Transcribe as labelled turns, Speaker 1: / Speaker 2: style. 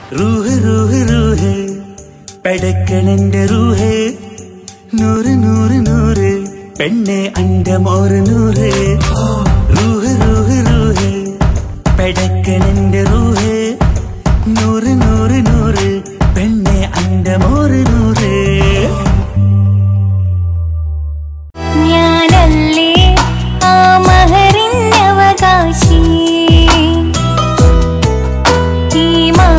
Speaker 1: റൂഹ് റൂഹ് റൂഹ് പെടക്കണന്റെ റൂഹ് നൂറ് നൂറ് നൂറ് പെണ്ണെ അന്റെ മോറ് നൂറ് റൂഹ് റൂഹ് റൂഹ് പെടക്കണന്റെ റൂഹ് നൂറ് നൂറ് നൂറ് പെണ്ണെ അന്റെ മോറ് നൂറ്
Speaker 2: ഞാനല്ലേ ആ മഹറിൻ അവകാശി ഈ മാ